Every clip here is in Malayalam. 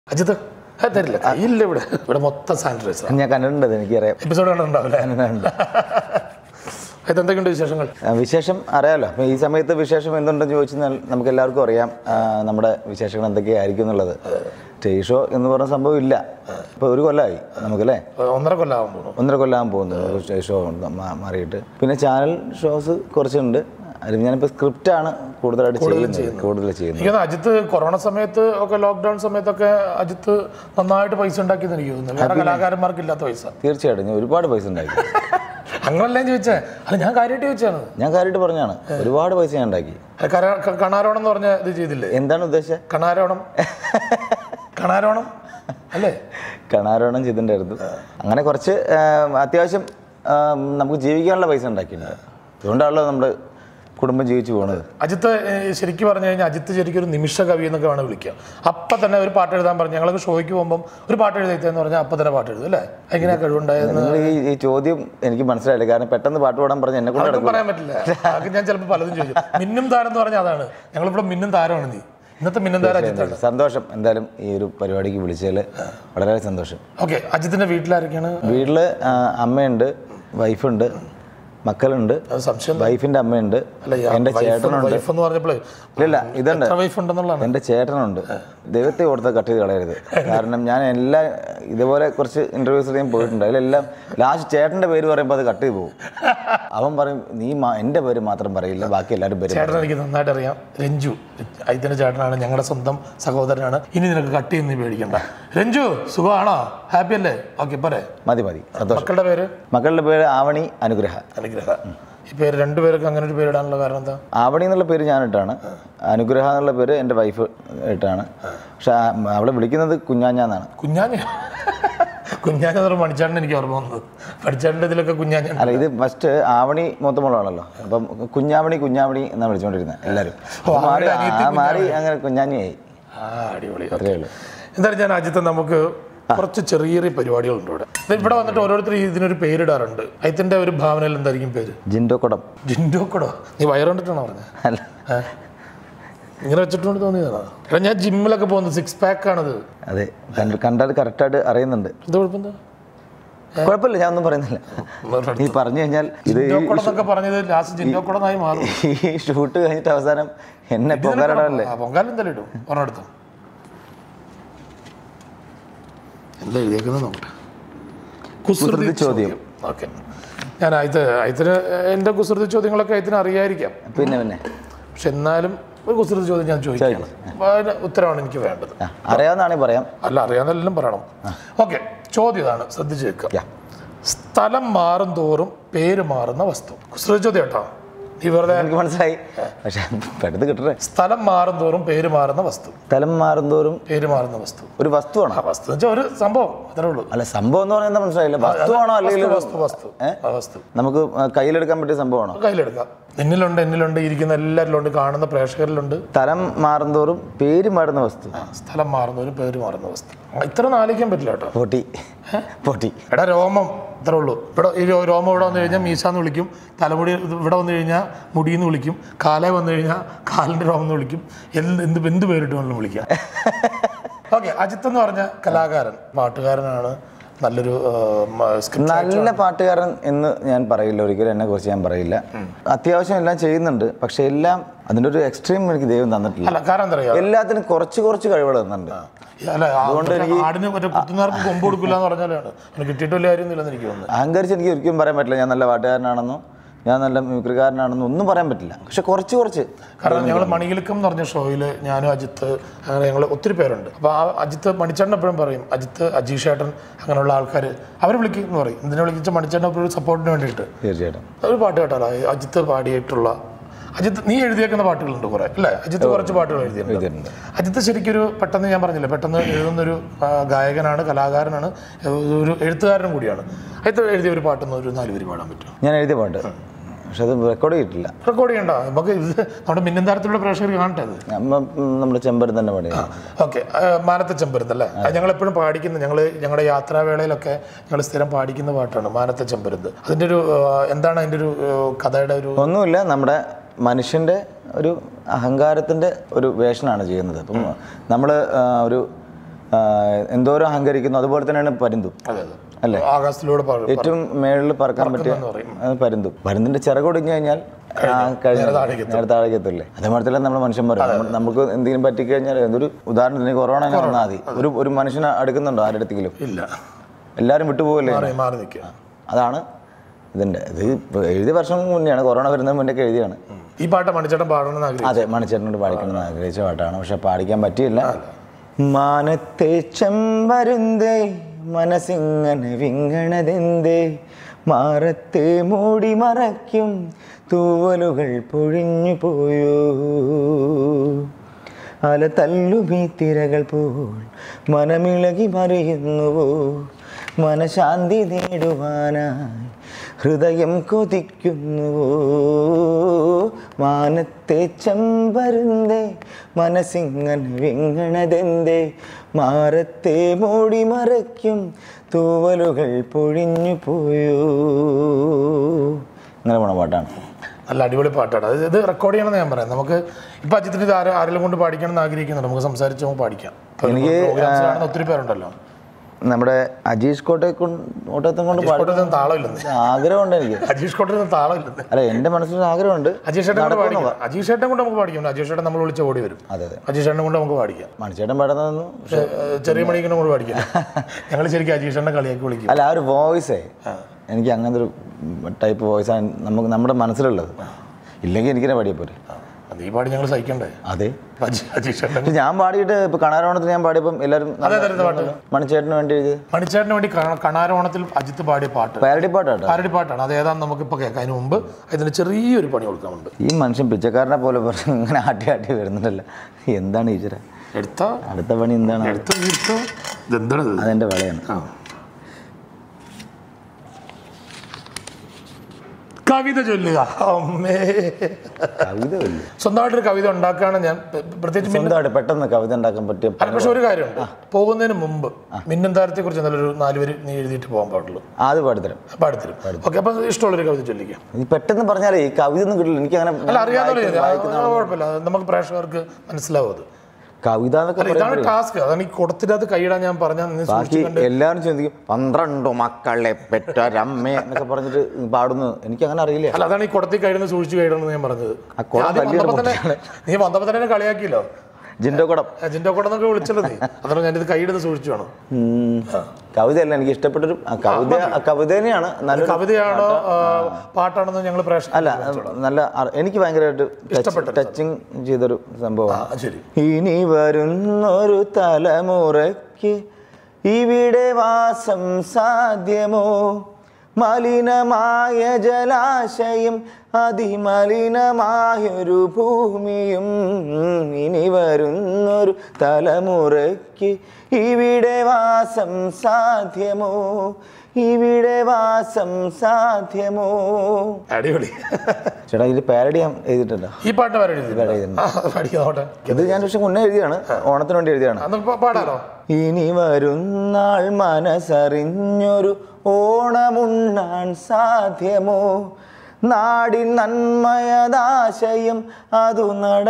അജിത്ത് അത് തരില്ല കയ്യില്ല ഇവിടെ ഇവിടെ മൊത്തം സാനിറ്റൈസർ ഞാൻ കണ്ടിട്ടുണ്ട് അത് എനിക്കറിയാം എപ്പിസോഡ് കണ്ടിട്ടുണ്ടാവില്ലേ കണ്ടിട്ടുണ്ട്. ഇത് എന്തൊക്കെയുണ്ട് വിശേഷങ്ങൾ ആ, വിശേഷം അറിയാമല്ലോ അപ്പം ഈ സമയത്ത് വിശേഷം എന്തുണ്ടെന്ന് ചോദിച്ചാൽ നമുക്ക് എല്ലാവർക്കും അറിയാം ആ, നമ്മുടെ വിശേഷങ്ങൾ എന്തൊക്കെയായിരിക്കും എന്നുള്ളത് സ്റ്റേജ് ഷോ എന്ന് പറഞ്ഞ സംഭവം ഇല്ല ഇപ്പോൾ ഒരു കൊല്ലമായി നമുക്കല്ലേ ഒന്നര കൊല്ലാവാൻ പോകുന്നു ഒന്നര കൊല്ലാൻ പോകുന്നു ഒരു സ്റ്റേജ് ഷോ മാ- മാറിയിട്ട് പിന്നെ ചാനൽ ഷോസ് കുറച്ചുണ്ട് അതിൽ ഞാനിപ്പോൾ സ്ക്രിപ്റ്റാണ് കൂടുതലായിട്ട് ചെയ്യുന്നത് കൂടുതൽ ചെയ്യുന്നത് എനിക്ക് തോന്നുന്നു അജിത്ത് കൊറോണ സമയത്ത് ഒക്കെ ലോക്ക്ഡൌൺ സമയത്തൊക്കെ അജിത്ത് നന്നായിട്ട് പൈസ ഉണ്ടാക്കിയെന്ന് എനിക്ക് തോന്നുന്നു വേറെ കലാകാരന്മാർക്ക് ഇല്ലാത്ത പൈസ തീർച്ചയായിട്ടും ഞാൻ ഒരുപാട് പൈസ ഉണ്ടാക്കി അങ്ങനല്ലേ ചോദിച്ചേ അല്ല ഞാൻ കാര്യമായിട്ട് ചോദിച്ചാണ് ഞാൻ കാര്യമായിട്ട് പറഞ്ഞാണ് ഒരുപാട് പൈസ ഞാൻ ഉണ്ടാക്കി കണാരോണം എന്ന് പറഞ്ഞ ഇത് ചെയ്തില്ലേ എന്താണ് ഉദ്ദേശം കണാരോണം കണാരോണം അല്ലേ കണാരോണം ചെയ്തിട്ടുണ്ടായിരുന്നു അങ്ങനെ കുറച്ച് ആ, അത്യാവശ്യം ആ, നമുക്ക് ജീവിക്കാനുള്ള പൈസ ഉണ്ടാക്കിയിട്ടുണ്ട് അതുകൊണ്ടാണല്ലോ നമ്മുടെ കുടുംബം ജീവിച്ചു പോണത് അജിത്ത് ഏഹ്, ശരിക്കും പറഞ്ഞു കഴിഞ്ഞാൽ അജിത്ത് ശരിക്കും ഒരു നിമിഷ കവി എന്നൊക്കെ വേണം വിളിക്കുക അപ്പം തന്നെ ഒരു പാട്ട് എഴുതാൻ പറഞ്ഞു ഞങ്ങൾക്ക് ഷോയ്ക്ക് പോകുമ്പം ഒരു പാട്ട് എഴുതിയെന്ന് പറഞ്ഞാൽ അപ്പം തന്നെ പാട്ട് എഴുതും അല്ലേ എങ്ങനെയാ കഴിവുണ്ടായെന്ന് നിങ്ങൾ ഈ ഈ ചോദ്യം എനിക്ക് മനസ്സിലായില്ല കാരണം പെട്ടെന്ന് പാട്ട് പാടാൻ പറഞ്ഞ് എന്നെ കൊണ്ട് അതൊന്നും പറയാൻ പറ്റില്ല അത് ഞാൻ ചിലപ്പോൾ പലതും ചോദിച്ചു മിന്നും താരം എന്ന് പറഞ്ഞാൽ അതാണ് ഞങ്ങളിവിടെ മിന്നും താരമാണ് നീ ഇന്നത്തെ മിന്നും താരം അജിത്താണ് സന്തോഷം എന്തായാലും ഈ ഒരു പരിപാടിക്ക് വിളിച്ചതിൽ വളരെ സന്തോഷം ഓക്കെ അജിത്തിന്റെ വീട്ടിലാരൊക്കെയാണ് വീട്ടിൽ അമ്മയുണ്ട് വൈഫുണ്ട് മക്കളുണ്ട് അത് സംശയം വൈഫിൻ്റെ അമ്മയുണ്ട് അല്ല എൻ്റെ ചേട്ടനുണ്ട് വൈഫ് എന്ന് പറഞ്ഞപ്പോഴേ ഇല്ല ഇതുണ്ട് എത്ര വൈഫ് ഉണ്ടെന്നുള്ളതാണ് എൻ്റെ ചേട്ടനുണ്ട് ദൈവത്തെ ഓർത്ത് കട്ട് ചെയ്ത് കളയരുത് കാരണം ഞാൻ എല്ലാ ഇതുപോലെ കുറച്ച് ഇൻ്റർവ്യൂസിൽ ഞാൻ പോയിട്ടുണ്ട് അതിലെല്ലാം ലാസ്റ്റ് ചേട്ടൻ്റെ പേര് പറയുമ്പോൾ അത് കട്ട് ചെയ്ത് പോകും അവൻ പറയും നീ മാ- എൻ്റെ പേര് മാത്രം പറയില്ല ബാക്കി എല്ലാവരും പേര് പറയും." ചേട്ടൻ എനിക്ക് നന്നായിട്ട് അറിയാം രഞ്ജു അജിത്തിന്റെ ചേട്ടനാണ് ഞങ്ങളുടെ സ്വന്തം സഹോദരനാണ് ഇനി നിനക്ക് കട്ട് ചെയ്യുന്ന പേടിക്കണ്ട രഞ്ജു സുഖമാണോ ഹാപ്പി അല്ലേ ഓക്കെ പോരെ മതി മതി സന്തോഷം മക്കളുടെ പേര് മക്കളുടെ പേര് ആവണി അനുഗ്രഹ അനുഗ്രഹ ഈ പേര് രണ്ടുപേർക്ക് അങ്ങനെ ഒരു പേരിടാനുള്ള കാരണം എന്താ ആവണി എന്നുള്ള പേര് ഞാനിട്ടാണ് അനുഗ്രഹ എന്നുള്ള പേര് എൻ്റെ വൈഫ് ഇട്ടാണ് പക്ഷെ ആ- അവളെ വിളിക്കുന്നത് കുഞ്ഞാഞ്ഞാന്നാണ് കുഞ്ഞാഞ്ഞ കുഞ്ഞാഞ്ഞ എന്ന് പറഞ്ഞ മണിച്ചാണ്ടൻ എനിക്ക് ഓർമ്മ വന്നത് പഠിച്ചാണ്ടിന്റെ ഇതിലൊക്കെ കുഞ്ഞാഞ്ഞ അല്ല ഇത് ഫസ്റ്റ് ആവണി മൂത്തമോളാണല്ലോ അപ്പം കുഞ്ഞാവണി കുഞ്ഞാവണി എന്നാണ് വിളിച്ചുകൊണ്ടിരുന്നത് എല്ലാവരും അപ്പൊ മാറി ആ മാറി അങ്ങനെ കുഞ്ഞാഞ്ഞിയായി ആ അടിപൊളി അത്രേ ഉള്ളൂ എന്തായാലും ഞാൻ അജിത്ത് നമുക്ക് കുറച്ച് ചെറിയ ചെറിയ പരിപാടികളുണ്ട് ഇവിടെ ഇത് ഇവിടെ വന്നിട്ട് ഓരോരുത്തർ ഇതിനൊരു പേരിടാറുണ്ട് അജിത്തിന്റെ ഒരു ഭാവനയിൽ എന്തായിരിക്കും പേര് ജിൻഡോ കുടം ജിൻഡോക്കടോ നീ വയറുകൊണ്ടിട്ടാണോ പറഞ്ഞത് അല്ല ഏ? ഇങ്ങനെ വെച്ചിട്ടുണ്ട് തോന്നിയതാണോ എടാ ഞാൻ ജിമ്മിലൊക്കെ പോകുന്നത് സിക്സ് പാക്ക് ആണത് അതെ കണ്ട കണ്ടാൽ കറക്റ്റായിട്ട് അറിയുന്നുണ്ട് എന്താ കുഴപ്പമെന്താ കുഴപ്പമില്ല ഞാൻ ഒന്നും പറയുന്നില്ല നീ പറഞ്ഞു കഴിഞ്ഞാൽ ഇത് ഈ ജിൻഡോക്കടം എന്നൊക്കെ പറഞ്ഞത് ലാസ്റ്റ് ജിൻഡോക്കടന്നായി മാറും ഈ ഷൂട്ട് കഴിഞ്ഞിട്ട് അവസാനം എന്നെ പൊക്കാരടല്ലേ ആ, പൊങ്കാലം എന്തായാലും ഇടും ഒരെടുത്തു എന്താ എഴുതിയേക്കുന്നത് നോക്കട്ടെ കുസൃതി കുസൃതി ചോദ്യം. ഓക്കെ ഞാൻ അയത്ത് അയത്തിന് എൻ്റെ കുസൃതി ചോദ്യങ്ങളൊക്കെ അയത്തിന് അറിയായിരിക്കാം പിന്നെ പിന്നെ പക്ഷെ എന്നാലും ഒരു കുസൃതി ചോദ്യം ഞാൻ ചോദിക്കുകയാണ് അപ്പൊ അതിന് ഉത്തരവാണ് എനിക്ക് വേണ്ടത് ആ, അറിയാവുന്നതാണെങ്കിൽ പറയാം അല്ല അറിയാന്നെല്ലാം പറയണം ഓക്കെ ചോദ്യം ഇതാണ് ശ്രദ്ധിച്ച് കേൾക്കുക യാ. സ്ഥലം മാറും തോറും പേര് മാറുന്ന വസ്തു കുസൃതി ചോദ്യം കേട്ടോ നീ വെറുതെ എനിക്ക് മനസ്സിലായി പക്ഷെ പെട്ടെന്ന് കിട്ടട്ടെ സ്ഥലം മാറും തോറും പേര് മാറുന്ന വസ്തു സ്ഥലം മാറുന്തോറും പേര് മാറുന്ന വസ്തു ഒരു വസ്തുവാണോ ആ വസ്തു എന്ന് വെച്ചാൽ ഒരു സംഭവം അത്രേ ഉള്ളൂ അല്ല സംഭവം എന്ന് പറയുന്നത് മനസ്സിലായില്ല വസ്തുവാണോ അല്ലെങ്കിൽ ഒരു- വസ്തു വസ്തു ആ വസ്തു നമുക്ക് ആ, കയ്യിലെടുക്കാൻ പറ്റിയ സംഭവമാണോ കയ്യിലെടുക്കാം എന്നിലുണ്ട് എന്നിലുണ്ട് ഇരിക്കുന്ന എല്ലാവരിലുണ്ട് കാണുന്ന പ്രേക്ഷകരിലുണ്ട് സ്ഥലം മാറുന്തോറും പേര് മാറുന്ന വസ്തു ആ, സ്ഥലം മാറുന്ന ഒരു പേര് മാറുന്ന വസ്തു ആ, ഇത്ര നാലിക്കാൻ പറ്റില്ല കേട്ടോ പൊട്ടി പൊട്ടി എടാ രോമം ഇത്രേ ഉള്ളൂ ഇവിടെ ഈ രോ- രോമം ഇവിടെ വന്നു കഴിഞ്ഞാൽ മീശാന്ന് വിളിക്കും തലമുടി ഇവിടെ വന്നു കഴിഞ്ഞാൽ മുടിയെന്ന് വിളിക്കും കാലേ വന്നു കഴിഞ്ഞാൽ കാലിൻ്റെ രോമം എന്ന് വിളിക്കും എന്ത് എന്ത് എന്ത് പേരിട്ട് വേണമെങ്കിലും വിളിക്കാം ഓക്കെ അജിത്ത് എന്ന് പറഞ്ഞ കലാകാരൻ പാട്ടുകാരനാണ് നല്ലൊരു സ്ക്രിപ്റ്റ് നല്ല പാട്ടുകാരൻ എന്ന് ഞാൻ പറയില്ല ഒരിക്കലും എന്നെ കുറിച്ച് ഞാൻ പറയില്ല അത്യാവശ്യം എല്ലാം ചെയ്യുന്നുണ്ട് പക്ഷെ എല്ലാം അതിൻ്റെ ഒരു എക്സ്ട്രീം എനിക്ക് ദൈവം തന്നിട്ടില്ല അല്ല കാരണം എന്താ പറയുക എല്ലാത്തിനും കുറച്ച് കുറച്ച് കഴിവുകൾ തന്നിട്ടുണ്ട് അല്ല ആ മറ്റേ ആടിന് മറ്റേ കുത്തുന്നവർക്ക് കൊമ്പ് കൊടുക്കില്ല എന്ന് പറഞ്ഞാലാണ് അവന് കിട്ടിയിട്ട് വലിയ കാര്യമൊന്നുമില്ലെന്ന് എനിക്ക് തോന്നുന്നത് അഹങ്കരിച്ച് എനിക്ക് ഒരിക്കലും പറയാൻ പറ്റില്ല ഞാൻ നല്ല പാട്ടുകാരനാണെന്നോ ഞാൻ നല്ല മ്യൂക്രിക്കാരനാണെന്നോ ഒന്നും പറയാൻ പറ്റില്ല പക്ഷെ കുറച്ച് കുറച്ച് കാരണം ഞങ്ങൾ മണികിലുക്കം എന്ന് പറഞ്ഞ ഷോയിൽ ഞാനും അജിത്ത് അങ്ങനെ ഞങ്ങൾ ഒത്തിരി പേരുണ്ട് അപ്പോൾ ആ അജിത്ത് മണിച്ചേട്ടൻ എപ്പോഴും പറയും അജിത്ത് അജീഷ് ഏട്ടൻ അങ്ങനെയുള്ള ആൾക്കാർ അവർ വിളിക്കും എന്ന് പറയും എന്തിനാ വിളിച്ച മണിച്ചേട്ടൻ എപ്പോഴും സപ്പോർട്ടിന് വേണ്ടിയിട്ട് തീർച്ചയായിട്ടും ഒരു പാട്ട് കേട്ടാലോ അജിത്ത് പാടിയിട്ടുള്ള അജിത്ത് നീ എഴുതിയേക്കുന്ന പാട്ടുകളുണ്ട് കുറെ അല്ലേ അജിത്ത് കുറച്ച് പാട്ടുകൾ എഴുതിയിട്ടുണ്ട് എഴുതിയിട്ടുണ്ട് അജിത്ത് ശരിക്കൊരു പെട്ടെന്ന് ഞാൻ പറഞ്ഞില്ലേ പെട്ടെന്ന് എഴുതുന്നൊരു ആ, ഗായകനാണ് കലാകാരനാണ് ഒരു എഴുത്തുകാരനും കൂടിയാണ് അജിത്ത് എഴുതിയ ഒരു പാട്ടൊന്ന് ഒരു നാല് പേര് പാടാൻ പറ്റും ഞാൻ എഴുതിയ പാട്ട് പക്ഷെ അത് റെക്കോർഡ് ചെയ്തിട്ടില്ല റെക്കോർഡ് ചെയ്യണ്ട നമുക്ക് ഇത് നമ്മുടെ മിന്നും താരത്തിലുള്ള പ്രേക്ഷകർ കാണട്ടെ അത് നമ്മൾ ചെമ്പരം തന്നെ പാടി ഓക്കെ മാനത്തെ ചെമ്പരുന്ത് അല്ലേ അത് ഞങ്ങൾ എപ്പോഴും പാടിക്കുന്ന ഞങ്ങൾ ഞങ്ങളുടെ യാത്രാവേളയിലൊക്കെ ഞങ്ങൾ സ്ഥിരം പാടിക്കുന്ന പാട്ടാണ് മാനത്തെ ചെമ്പരുന്ത് അതിൻ്റെ ഒരു ആ, എന്താണ് അതിൻ്റെ ഒരു ആ, കഥയുടെ ഒരു ഒന്നുമില്ല നമ്മുടെ മനുഷ്യൻ്റെ ഒരു അഹങ്കാരത്തിൻ്റെ ഒരു വേഷനാണ് ചെയ്യുന്നത് അപ്പം നമ്മൾ ഒരു ആ, എന്തോരം അഹങ്കരിക്കുന്നു അതുപോലെ തന്നെയാണ് പരുന്തും അതെ അതെ അല്ലേ? ആകാശത്തിലൂടെ പറ- ഏറ്റവും മേളിൽ പറക്കാൻ പറ്റിയ എന്ന് പറയും. അത് പരുന്തും പരുന്തിന്റെ ചിറകൊടിഞ്ഞു കഴിഞ്ഞാൽ ആ, കഴിഞ്ഞു. നേരെ താഴേക്ക് നേരെ താഴേക്ക് എത്തില്ലേ അതേമാതിരി തന്നെ നമ്മൾ മനുഷ്യന്മാർ നമ്മൾ- നമുക്ക് എന്തെങ്കിലും പറ്റിക്കഴിഞ്ഞാൽ എന്തൊരു ഉദാഹരണത്തിന് കൊറോണ തന്നെ വന്നാൽ മതി ഒരു ഒരു മനുഷ്യനെ അടുക്കുന്നുണ്ടോ ആരുടെ അടുത്തെങ്കിലും ഇല്ല എല്ലാവരും വിട്ടുപോകല്ലേ മാറി മാറി നിൽക്കുക അതാണ് ഇതിന്റെ ഇത് ഇപ്പൊ എഴുതിയ വർഷം മുന്നെയാണ് കൊറോണ വരുന്നതിന് മുന്നേ ഒക്കെ എഴുതിയാണ് ഈ പാട്ട് മണിച്ചേട്ടൻ പാടണമെന്ന് ആഗ്രഹിച്ചു അതെ മണിച്ചേട്ടനോട് പാടിക്കണമെന്ന് ആഗ്രഹിച്ച പാട്ടാണ് പക്ഷെ പാടിക്കാൻ പറ്റിയില്ല മാനത്തെ ചെമ്പരുന്തേ മനസ്സിങ്ങനെ വിങ്ങണതെന്തേ മാറത്തെ മൂടി മറയ്ക്കും തൂവലുകൾ പൊഴിഞ്ഞു പോയോ അല തല്ലുമീ തിരകൾ പോൽ മനമിളകി മറിയുന്നുവോ മനശാന്തി നേടുവാനായി ഹൃദയം കൊതിക്കുന്നുവോ മാനത്തെ ചെമ്പരുന്തേ മനസ്സിങ്ങനെ വിങ്ങണതെന്തേ മാറത്തെ മൂടി മറയ്ക്കും തൂവലുകൾ പൊഴിഞ്ഞു പോയോ അങ്ങനെ പോണ പാട്ടാണ് നല്ല അടിപൊളി പാട്ടാണ് അത് ഇത് റെക്കോർഡ് ചെയ്യണമെന്ന് ഞാൻ പറയാം നമുക്ക് ഇപ്പൊ അജിത്തിന് ഇത് ആരും ആരെങ്കിലും കൊണ്ട് പാടിക്കണം എന്ന് ആഗ്രഹിക്കുന്നുണ്ട് നമുക്ക് സംസാരിച്ച് നമുക്ക് പാടിക്കാം ഇപ്പൊ എനിക്ക്, പ്രോഗ്രാംസ് കാണുന്ന ഒത്തിരി പേരുണ്ടല്ലോ നമ്മുടെ അജീഷ് കോട്ടയെ കൊണ്ട് കോട്ടയത്തും കൊണ്ട് പാടി കോട്ടയത്ത് താളമില്ലെന്ന് ആഗ്രഹമുണ്ട് എനിക്ക് അജീഷ് കോട്ടയത്ത് താളമില്ലെന്ന് അല്ല എൻ്റെ മനസ്സിലൊരു ആഗ്രഹമുണ്ട് അജീഷ് ചേട്ടൻ കൊണ്ട് പാടിക്കാം അജീഷ് ചേട്ടൻ കൊണ്ട് നമുക്ക് പാടിക്കാം അജീഷ് ചേട്ടൻ നമ്മൾ വിളിച്ച് ഓടി വരും അതെ അതെ അജീഷ് ചേട്ടനെ കൊണ്ട് നമുക്ക് പാടിക്കാം മണിച്ചേട്ടൻ പാടുന്നതൊന്നും പക്ഷേ ഏഹ്, ചെറിയ മണിക്കിനെ കൊണ്ട് പാടിക്കാം ഞങ്ങൾ ശരിക്കും അജീഷ് ചേട്ടനെ കളിയാക്കി വിളിക്കും അല്ല ആ ഒരു വോയിസേ എനിക്ക് അങ്ങനത്തെ ഒരു ടൈപ്പ് വോയിസാണ് നമുക്ക് നമ്മുടെ മനസ്സിലുള്ളത് ഇല്ലെങ്കിൽ എനിക്കിനെ പാടിയ പോരെ ആ, അത് ഈ പാടി ഞങ്ങൾ സഹിക്കണ്ടേ അതെ അജി- അജീഷ് ചേട്ടൻ പക്ഷെ ഞാൻ പാടിയിട്ട് ഇപ്പൊ കണാരോണത്തിന് ഞാൻ പാടിയപ്പം എല്ലാവരും അതെ അതെ അതെ പാട്ട് മണിച്ചേട്ടന് വേണ്ടി എഴുതി മണിച്ചേട്ടന് വേണ്ടി ക- കണാരോണത്തിൽ അജിത്ത് പാടിയ പാട്ട് പാരഡി പാട്ടാട്ടോ പാരടി പാട്ടാണ് അത് ഏതാണെന്ന് നമുക്കിപ്പോൾ കേൾക്കാം അതിന് മുമ്പ് അതിന് ചെറിയൊരു പണി കൊടുക്കാനുണ്ട് ഈ മനുഷ്യൻ പിച്ചക്കാരനെ പോലെ പറഞ്ഞ് ഇങ്ങനെ ആട്ടി ആട്ടി വരുന്നുണ്ടല്ലോ എന്താണ് ഈശ്വര എടുത്ത അടുത്ത പണി എന്താണ് എടുത്ത എടുത്ത ഇതെന്താണ് ഇത്? അതെന്റെ വിളയാണ് ആ. കവിത ചൊല്ലുക അമ്മേ കവിത വലിയ സ്വന്തമായിട്ടൊരു കവിത ഉണ്ടാക്കുകയാണ് ഞാൻ പ്ര- പ്രത്യേകിച്ച് മിന്ന- സ്വന്തമായിട്ട് പെട്ടെന്ന് കവിത ഉണ്ടാക്കാൻ പറ്റിയ അല്ല പക്ഷെ ഒരു കാര്യമുണ്ട് പോകുന്നതിന് മുമ്പ് മിന്നും താരത്തെ കുറിച്ച് നല്ലൊരു നാല് പേര് നീ എഴുതിയിട്ട് പോകാൻ പാടുള്ളൂ ആദ്യം പാടിത്തരാം പാടത്തിരും ഓക്കെ അപ്പൊ ഇഷ്ടമുള്ളൊരു കവിത ചൊല്ലിക്കാം ഈ പെട്ടെന്ന് പറഞ്ഞാലേ ഈ കവിത ഒന്നും കിട്ടില്ല എനിക്ക് അങ്ങനെ അല്ല അറിയാവുന്ന കുഴപ്പമില്ല അത് നമുക്ക് പ്രേക്ഷകർക്ക് മനസ്സിലാവും അത് കവിത എന്നൊക്കെ അല്ല ഇതാണ് ടാസ്ക് അതാണ് ഈ കൊടുത്തിനകത്ത് കൈയിടാൻ ഞാൻ പറഞ്ഞാൽ നീ ബാക്കി സൂക്ഷിച്ചുകൊണ്ട് എല്ലാവരും ചിന്തിക്കും പന്ത്രണ്ടു മക്കളെ പെറ്റൊരമ്മ എന്നൊക്കെ പറഞ്ഞിട്ട് പാടുന്നു എനിക്ക് അങ്ങനെ അറിയില്ല അല്ല അതാണ് ഈ കുടത്തിൽ കൈയിടുന്ന സൂക്ഷിച്ച് കൈയിടണമെന്ന് ഞാൻ പറഞ്ഞത് ആ കുടം ആദ്യം വലിയൊരു വന്നപ്പോ തന്നെ നീ വന്നപ്പോ തന്നെ എന്നെ കളിയാക്കിയല്ലോ ജിൻഡോ കുടം അജിന്റെ കുടം എന്നൊക്കെ വിളിച്ചല്ലോ നീ അതാണ് ഞാനിത് കൈയിടുന്ന സൂക്ഷിച്ചു വേണം ഉം. കവിതയല്ല എനിക്ക് ഇഷ്ടപ്പെട്ടൊരു ആ കവിത ആ കവിത തന്നെയാണ് നല്ലൊരു കവിതയാണോ ആ, പാട്ടാണെന്ന് ഞങ്ങൾ പ്രേക്ഷകർ അല്ല നല്ല അർ- എനിക്ക് ഭയങ്കരമായിട്ട് ഇഷ്ടപ്പെട്ടൊരു ടച്ചിങ് ചെയ്തൊരു സംഭവമാണ് ആ, ശരി ഇനി വരുന്നൊരു തലമുറയ്ക്ക് ഇവിടെ വാസം സാധ്യമോ മലിനമായ ജലാശയം അതിമലിനമായൊരു ഭൂമിയും ഇനി വരുന്നൊരു തലമുറയ്ക്ക് ഇവിടെ വാസം സാധ്യമോ ഇവിടെ വാസം സാധ്യമോ അടിപൊളി ചേട്ടാ ഇത് പാരഡി ഞാൻ എഴുതിയിട്ടുണ്ടോ ഈ പാട്ട് പാടി പഠിക്കുന്നോട്ടെ ഇത് ഞാൻ പക്ഷെ മുന്നേ എഴുതിയാണ് ഓണത്തിന് വേണ്ടി എഴുതിയാണ് അന്ന് പ- പാടാലോ ഇനി വരുന്നാൾ മനസ്സറിഞ്ഞൊരു ഓണമുണ്ണാൻ സാധ്യമോ നാടിൻ നന്മയതാശയം അതു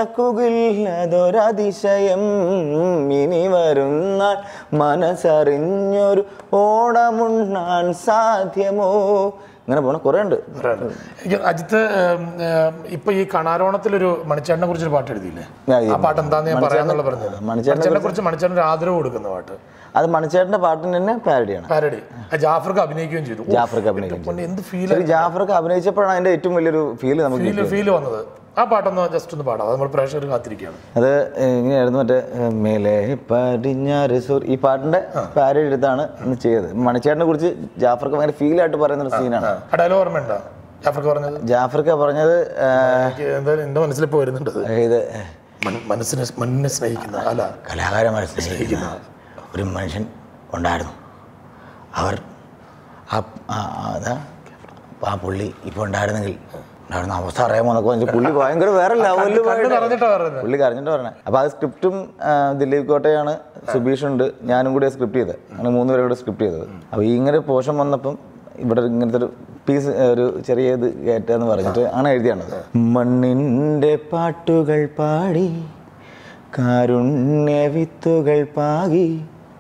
നടക്കുകയില്ലതൊരതിശയം ഇനി വരുന്നാൾ മനസ്സറിഞ്ഞൊരു ഓണമുണ്ണാൻ സാധ്യമോ ഇങ്ങനെ പോണ കുറേ ഉണ്ട് പറയാണ്. എനിക്ക് അജിത്ത് ഉം, ഉം, ഇപ്പൊ ഈ കണാരോണത്തിലൊരു മണിച്ചേട്ടനെ കുറിച്ചൊരു പാട്ട് എഴുതിയില്ലേ ഞാൻ ഈ ആ പാട്ട് എന്താന്ന് ഞാൻ പറയാന്നുള്ള പറഞ്ഞത് മണിച്ചേട്ടനെ മണിച്ചേട്ടനെ കുറിച്ച് മണിച്ചേട്ടൻ ഒരു ആദരവ് കൊടുക്കുന്ന പാട്ട് അത് മണിച്ചേട്ടൻ്റെ പാട്ടിന് തന്നെ പാരഡിയാണ് പാരഡി ജാഫർക്ക് അഭിനയിക്കുകയും ചെയ്തു ജാഫർക്ക് അഭിനയിക്കും പൊന്നെ, എന്ത് ഫീൽ ശരി ജാഫർക്ക് അഭിനയിച്ചപ്പോഴാണ് അതിന്റെ ഏറ്റവും വലിയൊരു ഫീല് നമുക്ക് ഫീൽ ഫീൽ വന്നത് ആ പാട്ടൊന്ന് ജസ്റ്റ് ഒന്ന് പാടാം അത് നമ്മൾ പ്രേക്ഷകർ കാത്തിരിക്കുകയാണ് അത് ഇങ്ങനെയായിരുന്നു മറ്റേ ഏഹ്, മേലെ പടിഞ്ഞാറ് സൂർ ഈ പാട്ടിന്റെ പാരഡി എടുത്താണ് ഇന്ന് ചെയ്തത് മണിച്ചേട്ടനെ കുറിച്ച് ജാഫർക്ക് ഭയങ്കര ഫീലായിട്ട് പറയുന്ന ഒരു സീനാണ് ആ ഡയലോഗ് ഓർമ്മയുണ്ടോ ജാഫർക്ക് പറഞ്ഞത് ജാഫർക്ക് പറഞ്ഞത് ഏഹ്, എനിക്ക് എന്തായാലും എന്റെ മനസ്സിൽ ഇപ്പോൾ വരുന്നുണ്ട് അത്. ഇത് മൻ- മനസ്സിനെ മണ്ണിനെ സ്നേഹിക്കുന്ന അല്ല കലാകാരന്മാരെ സ്നേഹിക്കുന്ന ഒരു മനുഷ്യൻ ഉണ്ടായിരുന്നു അവർ ആ ആ- ആ- അതാ ആ പുള്ളി ഇപ്പോൾ ഉണ്ടായിരുന്നെങ്കിൽ ഉണ്ടായിരുന്ന അവസ്ഥ അറിയാമോ എന്നൊക്കെ പറഞ്ഞിട്ട് പുള്ളി ഭയങ്കര വേറെ ലെവലിൽ കണ്ണ് നിറഞ്ഞിട്ടാ പറയുന്നത് പുള്ളി കരഞ്ഞിട്ട് പറഞ്ഞത് അപ്പോൾ അത് സ്ക്രിപ്റ്റും ആ, ദിലീപ് കോട്ടയാണ് സുബീഷ് ഉണ്ട് ഞാനും കൂടി സ്ക്രിപ്റ്റ് ചെയ്തത് അങ്ങനെ മൂന്ന് പേരും കൂടെ സ്ക്രിപ്റ്റ് ചെയ്തത് അപ്പോൾ ഈ ഇങ്ങനെ പോഷൻ വന്നപ്പം ഇവിടെ ഇങ്ങനത്തെ ഒരു പീസ് ഒരു ചെറിയ ഇത് കയറ്റാന്ന് പറഞ്ഞിട്ട് ആണ് എഴുതിയാണത് മണ്ണിൻ്റെ പാട്ടുകൾ പാടി കാരുണ്യ വിത്തുകൾ പാകി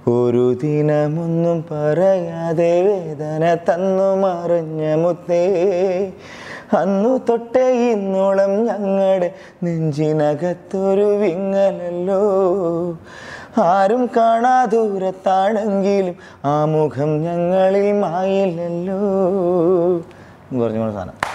ഒരു ദിനമൊന്നും പറയാതെ വേദന തന്നു മറിഞ്ഞ മുത്തേ അന്നു തൊട്ടേ ഇന്നോളം ഞങ്ങളുടെ നെഞ്ചിനകത്തൊരു വിങ്ങലല്ലോ ആരും കാണാ ദൂരത്താണെങ്കിലും ആ മുഖം ഞങ്ങളിൽ മായില്ലല്ലോ എന്ന് പറഞ്ഞ പോലെ സാധനം